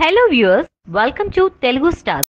hello viewers welcome to Telugu star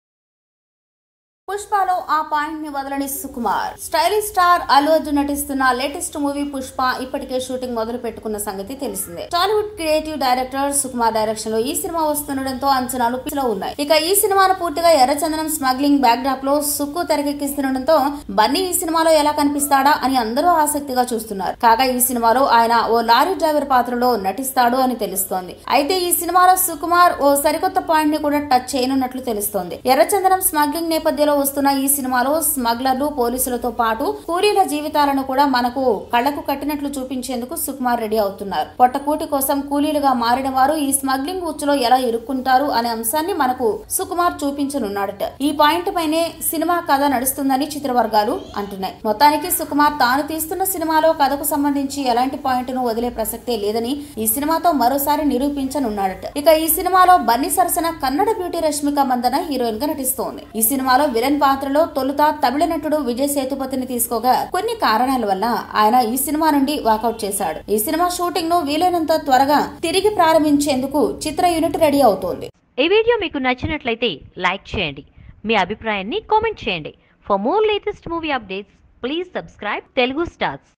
పుష్పలో ఆ point ని వదలని సుకుమార్ స్టైలిష్ స్టార్ అల్లు అర్జున్ నటిస్తున్న లేటెస్ట్ మూవీ పుష్ప ఇప్పటికే షూటింగ్ మొదలు పెట్టుకున్న సంగతి తెలిసిందే Tollywood creative director Sukumar direction లో ఈ సినిమా వస్తుండటంతో అంచనాలు పిచ్చిలో ఉన్నాయి ఇక ఈ సినిమాను పూర్తిగా ఎర్రచందనం స్మగ్లింగ్ బ్యాక్ డ్రాప్ లో సుక్కు తెరకెక్కిస్తుండటంతో బన్నీ ఈ సినిమాలో ఎలా కనిపిస్తాడా అని అందరూ ఆసక్తిగా చూస్తున్నారు కాగా ఈ సినిమాలో ఆయన ఓ లారీ డ్రైవర్ పాత్రలో నటిస్తాడు అని తెలుస్తోంది అయితే ఈ సినిమాలో సుకుమార్ ఓ సరికొత్త పాయింట్ ని కూడా టచ్ చేయనున్నట్లు తెలుస్తోంది ఎర్రచందనం స్మగ్లింగ్ నేపథ్యంలో వస్తున్న ఈ సినిమాలో స్మగ్లర్లు పోలీసులతో పాటు కూలీల జీవితాలను కూడా మనకు కళ్లకు కట్టినట్లు చూపించేందుకు సుకుమార్ రెడీ అవుతున్నారు పొట్టకూటి కోసం కూలీలుగా మారిన వారు ఈ స్మగ్లింగ్ ఉచ్చులో ఎలా ఇరుక్కుంటారు అనే అంశాన్ని మనకు సుకుమార్ చూపించనున్నాడట ఈ పాయింట్ పైనే సినిమా కథ నడుస్తుందని చిత్రవర్గాలు అంటున్నాయి మొత్తానికి సుకుమార్ తాను తీస్తున్న సినిమాలో కథకు సంబంధించి ఎలాంటి పాయింట్ ను వదిలే ప్రసక్తే లేదని ఈ సినిమాతో మరోసారి నిరూపించనున్నాడట ఇక ఈ సినిమాలో బన్నీ సరసన కన్నడ బ్యూటీ రష్మిక మందన హీరోయిన్ గా నటిస్తోంది ఈ సినిమాలో విలన్ పాత్రలో తొలుత తమిళ నటుడు విజయ్ సేతుపతిని తీసుకోగా కొన్ని కారణాల వల్ల ఆయన ఈ సినిమా నుండి వాకౌట్ చేశాడు ఈ సినిమా షూటింగ్ ను వీలైనంత త్వరగా తిరిగి ప్రారంభించేందుకు చిత్ర యూనిట్ రెడీ అవుతోంది ఈ వీడియో మీకు నచ్చినట్లయితే లైక్ చేయండి మీ అభిప్రాయాన్ని కామెంట్ చేయండి for more latest movie updates please subscribe Telugu stars